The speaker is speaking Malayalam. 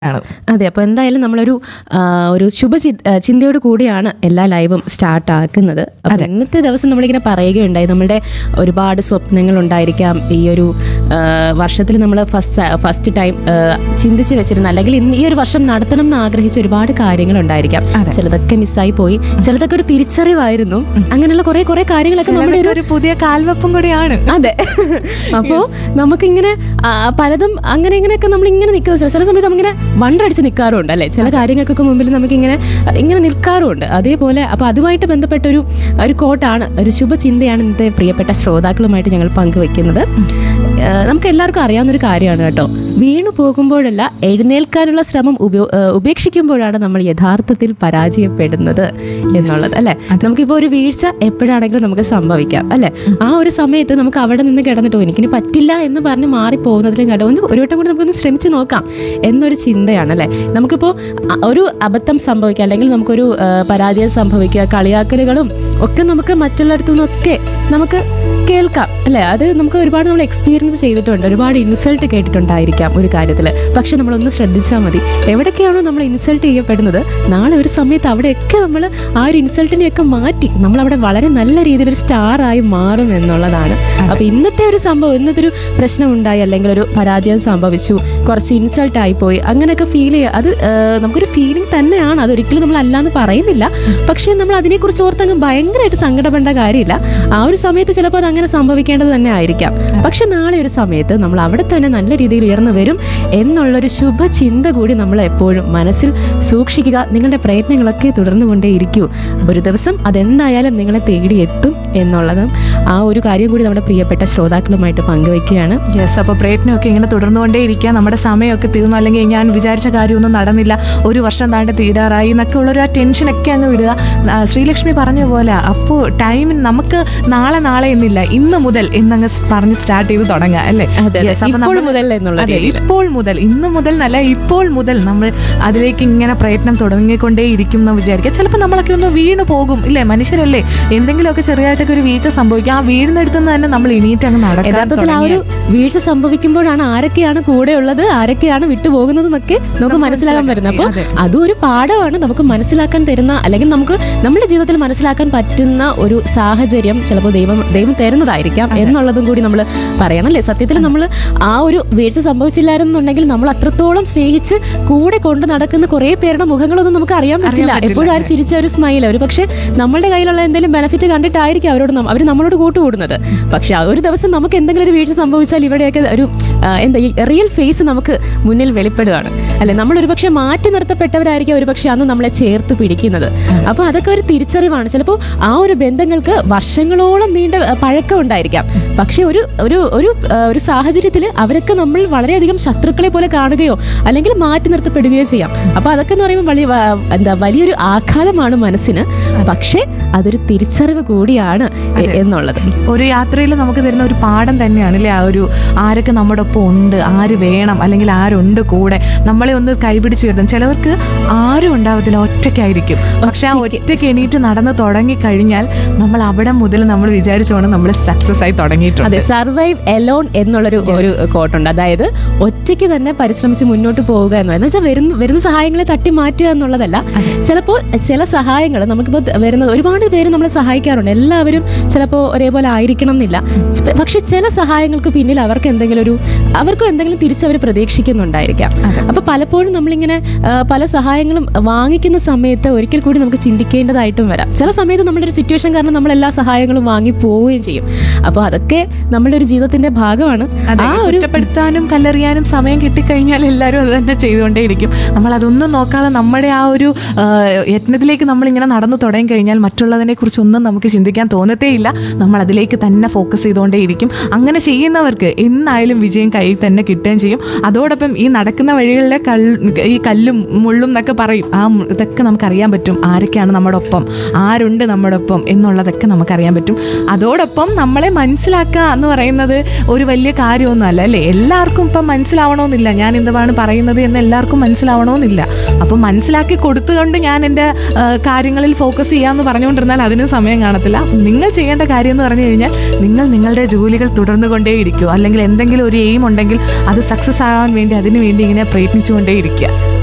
ആണ് അതെ അപ്പോൾ എന്തായാലും നമ്മളൊരു ആ, ഒരു ശുഭ ചി- ആ, ചിന്തയോട് കൂടിയാണ് എല്ലാ ലൈവും സ്റ്റാർട്ട് ആക്കുന്നത് അപ്പോൾ ഇന്നത്തെ ദിവസം നമ്മളിങ്ങനെ പറയുകയുണ്ടായി നമ്മളുടെ ഒരുപാട് സ്വപ്നങ്ങൾ ഉണ്ടായിരിക്കാം ഈ ഒരു വർഷത്തിൽ നമ്മൾ ഫസ്റ്റ് ഫസ്റ്റ് ടൈം ചിന്തിച്ച് വെച്ചിരുന്ന അല്ലെങ്കിൽ ഇന്ന് ഈ ഒരു വർഷം നടത്തണം എന്ന് ആഗ്രഹിച്ച ഒരുപാട് കാര്യങ്ങൾ ഉണ്ടായിരിക്കാം ചിലതൊക്കെ മിസ്സായി പോയി ചിലതൊക്കെ ഒരു തിരിച്ചറിവായിരുന്നു അങ്ങനെയുള്ള കുറെ കുറെ കാര്യങ്ങളൊക്കെ നമ്മുടെ ഒരു ഒരു പുതിയ കാൽവെപ്പും കൂടിയാണ് അതെ അപ്പോ നമുക്കിങ്ങനെ ആ, പലതും അങ്ങനെ ഇങ്ങനെയൊക്കെ നമ്മൾ ഇങ്ങനെ നിൽക്കുന്ന ചില ചില സമയത്ത് നമ്മളിങ്ങനെ വണ്ടടിച്ച് നിൽക്കാറുണ്ട് അല്ലെ ചില കാര്യങ്ങൾക്കൊക്കെ മുമ്പിൽ നമുക്കിങ്ങനെ അഹ്, ഇങ്ങനെ നിൽക്കാറുണ്ട് അതേപോലെ അപ്പൊ അതുമായിട്ട് ബന്ധപ്പെട്ട ഒരു ഒരു കോട്ടാണ് ഒരു ശുഭചിന്തയാണ് ഇന്നത്തെ പ്രിയപ്പെട്ട ശ്രോതാക്കളുമായിട്ട് ഞങ്ങൾ പങ്കുവെക്കുന്നത് ആ, നമുക്ക് എല്ലാവർക്കും അറിയാവുന്ന ഒരു കാര്യമാണ് കേട്ടോ വീണു പോകുമ്പോഴല്ല എഴുന്നേൽക്കാനുള്ള ശ്രമം ഉപയോ- ആ, ഉപേക്ഷിക്കുമ്പോഴാണ് നമ്മൾ യഥാർത്ഥത്തിൽ പരാജയപ്പെടുന്നത് എന്നുള്ളത് അല്ലെ നമുക്കിപ്പോ ഒരു വീഴ്ച എപ്പോഴാണെങ്കിലും നമുക്ക് സംഭവിക്കാം അല്ലെ ആ ഒരു സമയത്ത് നമുക്ക് അവിടെ നിന്ന് കിടന്നിട്ടോ എനിക്കിനി പറ്റില്ല എന്ന് പറഞ്ഞ് മാറിപ്പോകുന്നതിലും കട ഒന്ന് ഒരു വട്ടം കൂടി നമുക്കൊന്ന് ശ്രമിച്ചു നോക്കാം എന്നൊരു ചിന്തയാണ് അല്ലെ നമുക്കിപ്പോ അ- ഒരു അബദ്ധം സംഭവിക്കുക അല്ലെങ്കിൽ നമുക്കൊരു ആ, പരാജയം സംഭവിക്കുക കളിയാക്കലുകളും ഒക്കെ നമുക്ക് മറ്റുള്ളിടത്തു നിന്നൊക്കെ നമുക്ക് കേൾക്കാം അല്ലെ അത് നമുക്ക് ഒരുപാട് നമ്മൾ എക്സ്പീരിയൻസ് ചെയ്തിട്ടുണ്ട് ഒരുപാട് ഇൻസൾട്ട് കേട്ടിട്ടുണ്ടായിരിക്കാം ഒരു കാര്യത്തിൽ പക്ഷെ നമ്മളൊന്ന് ശ്രദ്ധിച്ചാൽ മതി എവിടൊക്കെയാണോ നമ്മൾ ഇൻസൾട്ട് ചെയ്യപ്പെടുന്നത് നാളെ ഒരു സമയത്ത് അവിടെയൊക്കെ നമ്മൾ ആ ഒരു ഇൻസൾട്ടിനെയൊക്കെ മാറ്റി നമ്മൾ അവിടെ വളരെ നല്ല രീതിയിൽ ഒരു സ്റ്റാർ ആയി മാറും എന്നുള്ളതാണ് അപ്പൊ ഇന്നത്തെ ഒരു സംഭവം ഇന്നത്തെ ഒരു പ്രശ്നം ഉണ്ടായി അല്ലെങ്കിൽ ഒരു പരാജയം സംഭവിച്ചു കുറച്ച് ഇൻസൾട്ട് ആയി പോയി അങ്ങനെയൊക്കെ ഫീൽ ചെയ്യുക അത് ആ, നമുക്കൊരു ഫീലിംഗ് തന്നെയാണ് അതൊരിക്കലും നമ്മൾ അല്ലാന്ന് പറയുന്നില്ല പക്ഷേ നമ്മൾ അതിനെക്കുറിച്ച് ഓർത്തങ്ങ് ഭയങ്കരമായിട്ട് സങ്കടപ്പെടേണ്ട കാര്യമില്ല ആ ഒരു സമയത്ത് ചിലപ്പോൾ അത് അങ്ങനെ സംഭവിക്കേണ്ടത് തന്നെ ആയിരിക്കാം പക്ഷെ നാളെ ഒരു സമയത്ത് നമ്മൾ അവിടെ തന്നെ നല്ല രീതിയിൽ ഉയർന്നു വരും എന്നുള്ളൊരു ശുഭചിന്ത കൂടി നമ്മൾ എപ്പോഴും മനസ്സിൽ സൂക്ഷിക്കുക നിങ്ങളുടെ പ്രയത്നങ്ങളൊക്കെ തുടർന്നു കൊണ്ടേയിരിക്കൂ ഒരു ദിവസം അതെന്തായാലും നിങ്ങളെ തേടി എത്തും എന്നുള്ളതും ആ ഒരു കാര്യം കൂടി നമ്മുടെ പ്രിയപ്പെട്ട ശ്രോതാക്കളുമായിട്ട് പങ്കുവെക്കുകയാണ് യെസ് അപ്പോൾ പ്രയത്നമൊക്കെ ഇങ്ങനെ തുടർന്നുകൊണ്ടേ ഇരിക്കുക നമ്മുടെ സമയമൊക്കെ തീർന്നു അല്ലെങ്കിൽ ഞാൻ വിചാരിച്ച കാര്യമൊന്നും നടന്നില്ല ഒരു വർഷം താണ്ട് തീരാറായി എന്നൊക്കെ ഉള്ളൊരു ആ ടെൻഷനൊക്കെ അങ്ങ് വിടുക ആ, ശ്രീലക്ഷ്മി പറഞ്ഞ പോലെ അപ്പോൾ ടൈം നമുക്ക് നാളെ നാളെ എന്നില്ല ഇന്ന് മുതൽ എന്നങ്ങ് സ് പറഞ്ഞ് സ്റ്റാർട്ട് ചെയ്ത് തുടങ്ങുക അല്ലേ അതെ, അതെ. Yes, അപ്പോൾ ഇപ്പോൾ നമ്മൾ- മുതൽ എന്നുള്ള അതെ, രീതിയിൽ. ഇപ്പോൾ മുതൽ ഇന്ന് മുതൽ നല്ല ഇപ്പോൾ മുതൽ നമ്മൾ അതിലേക്ക് ഇങ്ങനെ പ്രയത്നം തുടങ്ങിക്കൊണ്ടേ ഇരിക്കും എന്ന് വിചാരിക്കുക ചിലപ്പോൾ നമ്മളൊക്കെ ഒന്ന് വീണ് പോകും ഇല്ലേ മനുഷ്യരല്ലേ എന്തെങ്കിലുമൊക്കെ ചെറിയതായിട്ടൊക്കെ ഒരു വീഴ്ച സംഭവിക്കും ആ വീഴുന്നിടത്ത് നിന്ന് തന്നെ നമ്മൾ എണീറ്റ് അങ്ങ് നടക്കാൻ യഥാർത്ഥത്തിൽ ആ ഒരു വീഴ്ച സംഭവിക്കുമ്പോഴാണ് ആരൊക്കെയാണ് കൂടെ ഉള്ളത് ആരൊക്കെയാണ് വിട്ടുപോകുന്നത് എന്നൊക്കെ നമുക്ക് മനസ്സിലാക്കാൻ പറ്റുന്നത് അപ്പോൾ അതെ. അതും ഒരു പാഠമാണ് നമുക്ക് മനസ്സിലാക്കാൻ തരുന്ന അല്ലെങ്കിൽ നമുക്ക് നമ്മുടെ ജീവിതത്തിൽ മനസ്സിലാക്കാൻ പറ്റുന്ന ഒരു സാഹചര്യം ചിലപ്പോൾ ദൈവം ദൈവം തരുന്നതായിരിക്കാം എന്നുള്ളതും കൂടി നമ്മൾ പറയണം അല്ലേ സത്യത്തിൽ നമ്മൾ ആ ഒരു വീഴ്ച സംഭവിച്ചില്ലായിരുന്നുണ്ടെങ്കിൽ നമ്മൾ അത്രത്തോളം സ്നേഹിച്ച് കൂടെ കൊണ്ട് നടക്കുന്ന കുറേ പേരുടെ മുഖങ്ങളൊന്നും നമുക്ക് അറിയാൻ പറ്റില്ല പറ്റില്ല, എപ്പോഴും ആ ഒരു ചിരിച്ച ഒരു സ്മൈൽ ഒരു പക്ഷേ നമ്മളുടെ കയ്യിലുള്ള എന്തെങ്കിലും ബെനിഫിറ്റ് കണ്ടിട്ടായിരിക്കും അവരോട് അവർ നമ്മളോട് കൂട്ടുകൂടുന്നത് പക്ഷെ ആ ഒരു ദിവസം നമുക്ക് എന്തെങ്കിലും ഒരു വീഴ്ച സംഭവിച്ചാൽ ഇവിടെയൊക്കെ ഒരു ആ, എന്താ ഈ റിയൽ ഫേസ് നമുക്ക് മുന്നിൽ വെളിപ്പെടുകയാണ് അല്ലെ നമ്മൾ ഒരു പക്ഷേ മാറ്റി നിർത്തപ്പെട്ടവരായിരിക്കും ഒരു പക്ഷേ അന്ന് നമ്മളെ ചേർത്ത് പിടിക്കുന്നത് അപ്പോൾ അതൊക്കെ ഒരു തിരിച്ചറിവാണ് ചിലപ്പോൾ ആ ഒരു ബന്ധങ്ങൾക്ക് വർഷങ്ങളോളം നീണ്ട ആ, പഴക്കം ഉണ്ടായിരിക്കാം പക്ഷെ ഒരു ഒരു ഒരു ആ, ഒരു സാഹചര്യത്തിൽ അവരൊക്കെ നമ്മൾ വളരെയധികം ശത്രുക്കളെ പോലെ കാണുകയോ അല്ലെങ്കിൽ മാറ്റി നിർത്തപ്പെടുകയോ ചെയ്യാം അപ്പൊ അതൊക്കെ എന്ന് പറയുമ്പോൾ വലിയ വ- എന്താ വലിയൊരു ആഘാതമാണ് മനസ്സിന് പക്ഷേ അതൊരു തിരിച്ചറിവ് കൂടിയാണ് എ- എന്നുള്ളത് ഒരു യാത്രയിൽ നമുക്ക് തരുന്ന ഒരു പാഠം തന്നെയാണ് അല്ലേ ആ ഒരു ആരൊക്കെ നമ്മുടെ ഒപ്പം ഉണ്ട് ആര് വേണം അല്ലെങ്കിൽ ആരുണ്ട് കൂടെ നമ്മളെ ഒന്ന് കൈപിടിച്ച് വരുത്തും ചിലവർക്ക് ആരും ഉണ്ടാവത്തില്ല ഒറ്റയ്ക്കായിരിക്കും പക്ഷെ ആ ഒറ്റയ്ക്ക് എണീറ്റ് നടന്ന് തുടങ്ങി കഴിഞ്ഞാൽ നമ്മൾ അവിടെ മുതൽ നമ്മൾ വിചാരിച്ചോണം നമ്മൾ സക്സസ് ആയി തുടങ്ങിയിട്ടുണ്ട് അതെ സർവൈവ് എലോൺ എന്നുള്ളൊരു ഒരു കോട്ടുണ്ട് അതായത് ഒറ്റയ്ക്ക് തന്നെ പരിശ്രമിച്ച് മുന്നോട്ട് പോവുക എന്ന് എന്ന് വെച്ചാൽ വരുന്ന വരുന്ന സഹായങ്ങളെ തട്ടി മാറ്റുക എന്നുള്ളതല്ല ചിലപ്പോൾ ചില സഹായങ്ങൾ നമുക്കിപ്പോൾ വരുന്നത് ഒരുപാട് പേര് നമ്മളെ സഹായിക്കാറുണ്ട് എല്ലാവരും ചിലപ്പോൾ ഒരേപോലെ ആയിരിക്കണം എന്നില്ല ച- പക്ഷെ ചില സഹായങ്ങൾക്ക് പിന്നിൽ അവർക്ക് എന്തെങ്കിലും ഒരു അവർക്കും എന്തെങ്കിലും തിരിച്ചവർ പ്രതീക്ഷിക്കുന്നുണ്ടായിരിക്കാം അപ്പൊ പലപ്പോഴും നമ്മളിങ്ങനെ ആ, പല സഹായങ്ങളും വാങ്ങിക്കുന്ന സമയത്ത് ഒരിക്കൽ കൂടി നമുക്ക് ചിന്തിക്കേണ്ടതായിട്ടും വരാം ചില സമയത്ത് നമ്മുടെ ഒരു സിറ്റുവേഷൻ കാരണം നമ്മൾ എല്ലാ സഹായങ്ങളും വാങ്ങി പോവുകയും ചെയ്യും അപ്പോൾ അതൊക്കെ നമ്മുടെ ഒരു ജീവിതത്തിന്റെ ഭാഗമാണ് അതെ ആ ഒരു കുറ്റപ്പെടുത്താനും കല്ലെറിയാനും സമയം കിട്ടിക്കഴിഞ്ഞാൽ എല്ലാവരും അത് തന്നെ ചെയ്തുകൊണ്ടേയിരിക്കും നമ്മൾ അതൊന്നും നോക്കാതെ നമ്മുടെ ആ ഒരു ആ, യത്നത്തിലേക്ക് നമ്മൾ ഇങ്ങനെ നടന്നു തുടങ്ങി കഴിഞ്ഞാൽ മറ്റുള്ളതിനെ കുറിച്ചൊന്നും നമുക്ക് ചിന്തിക്കാൻ തോന്നത്തേയില്ല നമ്മൾ അതിലേക്ക് തന്നെ ഫോക്കസ് ചെയ്തുകൊണ്ടേയിരിക്കും അങ്ങനെ ചെയ്യുന്നവർക്ക് എന്നായാലും വിജയം കയ്യിൽ തന്നെ കിട്ടുകയും ചെയ്യും അതോടൊപ്പം ഈ നടക്കുന്ന വഴികളിലെ കൽ ഈ കല്ലും മുള്ളും എന്നൊക്കെ പറയും ആ മു- ഇതൊക്കെ നമുക്കറിയാൻ പറ്റും ആരൊക്കെയാണ് നമ്മുടെ ഒപ്പം ആരുണ്ട് നമ്മുടെ ഒപ്പം എന്നുള്ളതൊക്കെ നമുക്കറിയാൻ പറ്റും അതോടൊപ്പം നമ്മളെ മനസ്സിലാക്കുക എന്ന് പറയുന്നത് ഒരു വലിയ കാര്യമൊന്നും അല്ല അല്ലേ എല്ലാവർക്കും ഇപ്പം മനസ്സിലാവണമെന്നില്ല ഞാൻ എന്താണ് പറയുന്നത് എന്ന് എല്ലാവർക്കും മനസ്സിലാവണമെന്നില്ല അപ്പം മനസ്സിലാക്കി കൊടുത്തുകൊണ്ട് ഞാൻ എൻ്റെ ആ, കാര്യങ്ങളിൽ ഫോക്കസ് ചെയ്യാമെന്ന് പറഞ്ഞുകൊണ്ടിരുന്നാൽ അതിനും സമയം കാണത്തില്ല അപ്പം നിങ്ങൾ ചെയ്യേണ്ട കാര്യം എന്ന് പറഞ്ഞു കഴിഞ്ഞാൽ നിങ്ങൾ നിങ്ങളുടെ ജോലികൾ തുടർന്നുകൊണ്ടേയിരിക്കുക അല്ലെങ്കിൽ എന്തെങ്കിലും ഒരു എയിം ഉണ്ടെങ്കിൽ അത് സക്സസ് ആകാൻ വേണ്ടി അതിനു വേണ്ടി ഇങ്ങനെ പ്രയത്നിച്ചുകൊണ്ടേയിരിക്കുക